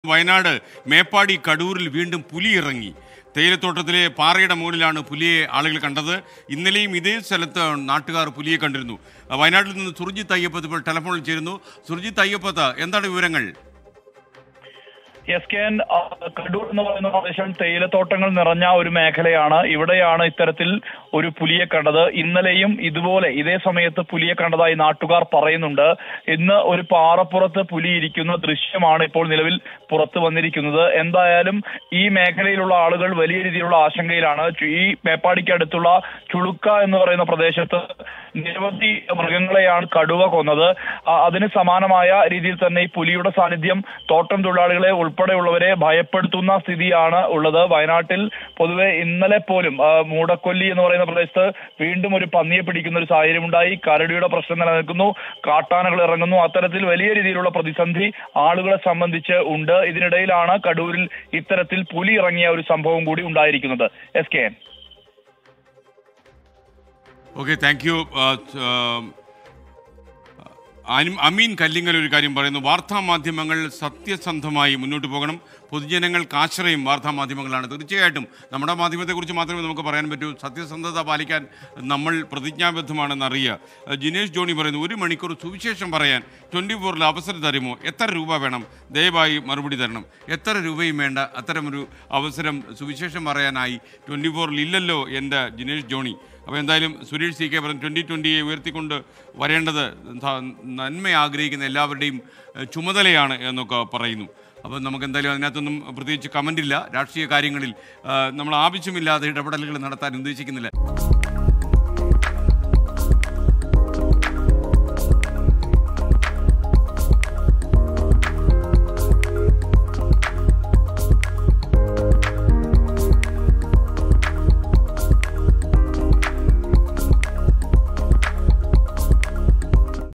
വയനാട് മേപ്പാടി കടൂരിൽ വീണ്ടും പുലി ഇറങ്ങി തേയിലത്തോട്ടത്തിലെ പാറയുടെ മുകളിലാണ് പുലിയെ ആളുകൾ കണ്ടത് ഇന്നലെയും ഇതേ സ്ഥലത്ത് നാട്ടുകാർ പുലിയെ കണ്ടിരുന്നു വയനാട്ടിൽ നിന്ന് സുർജിത്ത് അയ്യപ്പത്ത് ഇപ്പോൾ ടെലഫോണിൽ ചേരുന്നു സുർജിത്ത് അയ്യപ്പത്ത് എന്താണ് വിവരങ്ങൾ എസ് കെ എൻ ആ, കടൂർ എന്ന് പറയുന്ന പ്രദേശം തേയിലത്തോട്ടങ്ങൾ നിറഞ്ഞ ഒരു മേഖലയാണ് ഇവിടെയാണ് ഇത്തരത്തിൽ ഒരു പുലിയെ കണ്ടത് ഇന്നലെയും ഇതുപോലെ ഇതേ സമയത്ത് പുലിയെ കണ്ടതായി നാട്ടുകാർ പറയുന്നുണ്ട് ഇന്ന് ഒരു പാറപ്പുറത്ത് പുലി ഇരിക്കുന്ന ദൃശ്യമാണ് ഇപ്പോൾ നിലവിൽ പുറത്തു വന്നിരിക്കുന്നത് എന്തായാലും ഈ മേഖലയിലുള്ള ആളുകൾ വലിയ രീതിയിലുള്ള ആശങ്കയിലാണ് ചു- ഈ മേപ്പാടിക്ക് അടുത്തുള്ള ചുളുക്ക എന്ന് പറയുന്ന പ്രദേശത്ത് നിരവധി മൃഗങ്ങളെയാണ് കടുവ കൊന്നത് ആ, അതിന് സമാനമായ രീതിയിൽ തന്നെ ഈ പുലിയുടെ സാന്നിധ്യം തോട്ടം തൊഴിലാളികളെ ഉൾപ്പെടെയുള്ളവരെ ഭയപ്പെടുത്തുന്ന സ്ഥിതിയാണ് ഉള്ളത് വയനാട്ടിൽ പൊതുവെ ഇന്നലെ പോലും ആ, മൂടക്കൊല്ലി എന്ന് പറയുന്ന പ്രദേശത്ത് വീണ്ടും ഒരു പന്നിയെ പിടിക്കുന്ന ഒരു സാഹചര്യം ഉണ്ടായി കരടിയുടെ പ്രശ്നം നിലനിൽക്കുന്നു കാട്ടാനകൾ ഇറങ്ങുന്നു അത്തരത്തിൽ വലിയ രീതിയിലുള്ള പ്രതിസന്ധി ആളുകളെ സംബന്ധിച്ച് ഉണ്ട് ഇതിനിടയിലാണ് കടൂരിൽ ഇത്തരത്തിൽ പുലി ഇറങ്ങിയ ഒരു സംഭവം കൂടി ഉണ്ടായിരിക്കുന്നത് S K N okay thank you Ameen Kallingal ഒരു കാര്യം പറയുന്നു വാർത്താ മാധ്യമങ്ങൾ സത്യസന്ധമായി മുന്നോട്ട് പോകണം പൊതുജനങ്ങൾക്ക് ആശ്രയം വാർത്താ മാധ്യമങ്ങളാണ് തീർച്ചയായിട്ടും നമ്മുടെ മാധ്യമത്തെക്കുറിച്ച് മാത്രമേ നമുക്ക് പറയാൻ പറ്റൂ സത്യസന്ധത പാലിക്കാൻ നമ്മൾ പ്രതിജ്ഞാബദ്ധമാണെന്ന് അറിയുക അഹ് ജിനേഷ് ജോണി പറയുന്നു ഒരു മണിക്കൂർ സുവിശേഷം പറയാൻ ട്വൻറ്റി ഫോറിൽ അവസരം തരുമോ എത്ര രൂപ വേണം ദയവായി മറുപടി തരണം എത്ര രൂപയും വേണ്ട അത്തരമൊരു അവസരം സുവിശേഷം പറയാനായി ട്വൻറ്റി ഫോറിൽ ഇല്ലല്ലോ എൻ്റെ ജിനേഷ് ജോണി അപ്പോൾ എന്തായാലും സുരേഷ് സി കെ പറഞ്ഞു ട്വൻ്റി ട്വൻ്റിയെ ഉയർത്തിക്കൊണ്ട് വരേണ്ടത് ധ- നന്മ ആഗ്രഹിക്കുന്ന എല്ലാവരുടെയും ഏഹ്, ചുമതലയാണ് എന്നൊക്കെ പറയുന്നു അപ്പോൾ നമുക്ക് എന്തായാലും അതിനകത്തൊന്നും പ്രത്യേകിച്ച് കമൻ്റ് ഇല്ല രാഷ്ട്രീയ കാര്യങ്ങളിൽ ആ, നമ്മൾ ആവശ്യമില്ലാതെ ഇടപെടലുകൾ നടത്താൻ ഉദ്ദേശിക്കുന്നില്ല